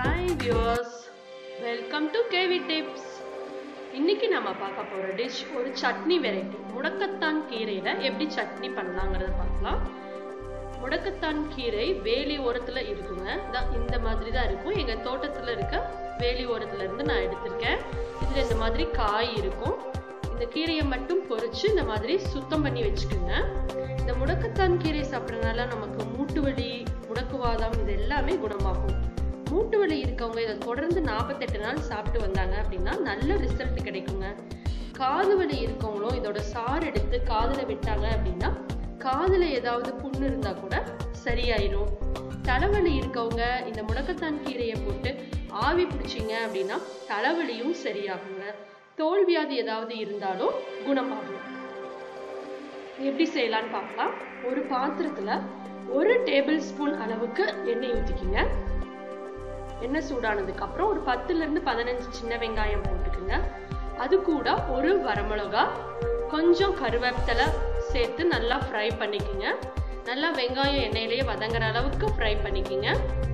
hi viewers welcome to K V tips இன்னைக்கு நம்ம பார்க்க போற டிஷ் ஒரு சட்னி வெரைட்டி முடக்கத்தான் கீரையில எப்படி சட்னி பண்ணலாங்கிறத பார்க்கலாம் முடக்கத்தான் கீரை வேலி ஓரத்துல இருக்குங்க இதான் இந்த மாதிரி தான் இருக்கும் எங்க தோட்டத்துல இருக்க வேலி ஓரத்துல இருந்து நான் எடுத்திருக்கேன் இதுல இந்த மாதிரி காய் இருக்கும் இந்த கீரையை மட்டும் பொரிச்சு இந்த மாதிரி சுத்தம் பண்ணி வச்சுக்கோங்க இந்த முடக்கத்தான் கீரை சாப்பிட்றதுனால நமக்கு மூட்டு வலி முடக்குவாதம் இது எல்லாமே குணமாகும் மூட்டு வலி இருக்கவங்க இதை தொடர்ந்து நாற்பத்தெட்டு நாள் சாப்பிட்டு வந்தாங்க அப்படின்னா நல்ல ரிசல்ட் கிடைக்குங்க காது வலி இருக்கவங்களும் இதோட சாறு எடுத்து காதுல விட்டாங்க அப்படின்னா காதுல ஏதாவது புண்ணு இருந்தா கூட சரியாயிரும் தலைவலி இருக்கவங்க இந்த முடக்கத்தான் கீரையை போட்டு ஆவி பிடிச்சிங்க அப்படின்னா தலைவலியும் சரியாகுங்க தோல் வியாதி ஏதாவது இருந்தாலும் குணமாகும் எப்படி செய்யலாம்னு பார்க்கலாம் ஒரு பாத்திரத்துல ஒரு டேபிள் ஸ்பூன் அளவுக்கு எண்ணெய் ஊற்றிக்கிங்க எண்ணெய் சூடானதுக்கு அப்புறம் ஒரு பத்துல இருந்து பதினஞ்சு சின்ன வெங்காயம் போட்டுக்குங்க அது கூட ஒரு வரமிளகா கொஞ்சம் கருவேப்பிலை சேர்த்து நல்லா ஃப்ரை பண்ணிக்கோங்க நல்லா வெங்காயம் எண்ணெயிலேயே வதங்குற அளவுக்கு ஃப்ரை பண்ணிக்கோங்க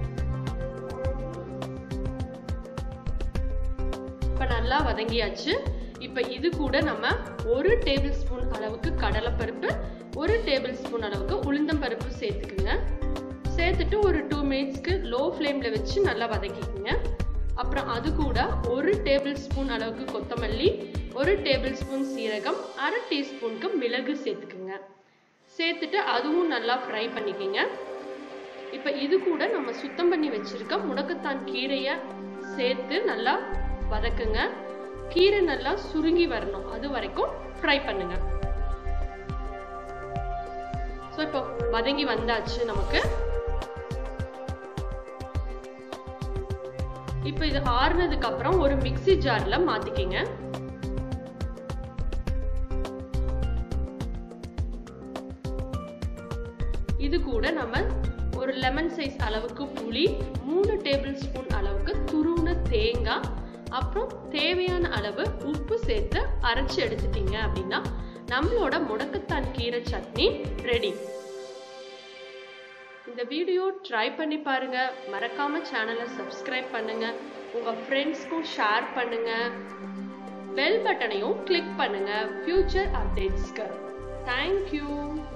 இப்போ நல்லா வதங்கியாச்சு இப்போ இது கூட நம்ம ஒரு டேபிள் ஸ்பூன் அளவுக்கு கடலைப்பருப்பு ஒரு டேபிள் ஸ்பூன் அளவுக்கு உளுந்தம்பருப்பு சேர்த்துக்குங்க சேர்த்துட்டு ஒரு டூ மினிட்ஸ்க்கு லோ ஃப்ளேமில் வச்சு நல்லா வதக்கிக்குங்க அப்புறம் அது கூட ஒரு டேபிள் ஸ்பூன் அளவுக்கு கொத்தமல்லி ஒரு டேபிள் ஸ்பூன் சீரகம் அரை டீஸ்பூனுக்கு மிளகு சேர்த்துக்குங்க சேர்த்துட்டு அதுவும் நல்லா ஃப்ரை பண்ணிக்கோங்க இப்போ இது கூட நம்ம சுத்தம் பண்ணி வச்சிருக்க முடக்கத்தான் கீரையை சேர்த்து நல்லா வதக்குங்க கீரை நல்லா சுருங்கி வரணும் அது வரைக்கும் ஃப்ரை பண்ணுங்க ஸோ இப்போ வதங்கி வந்தாச்சு நமக்கு இப்போ இது ஆறுனதுக்கு அப்புறம் ஒரு மிக்சி ஜார்ல மாத்திக்கிங்க இது கூட நம்ம ஒரு லெமன் சைஸ் அளவுக்கு புளி மூணு டேபிள் ஸ்பூன் அளவுக்கு துருவின தேங்காய் அப்புறம் தேவையான அளவு உப்பு சேர்த்து அரைச்சி எடுத்துட்டீங்க அப்படின்னா நம்மளோட முடக்கத்தான் கீரை சட்னி ரெடி இந்த வீடியோ ட்ரை பண்ணி பாருங்க மறக்காம சேனலை சப்ஸ்கிரைப் பண்ணுங்க உங்க ஃப்ரெண்ட்ஸ்க்கும் ஷேர் பண்ணுங்க பெல் பட்டனையும் கிளிக் பண்ணுங்க ஃபியூச்சர் அப்டேட்ஸ்க்கு தேங்க்யூ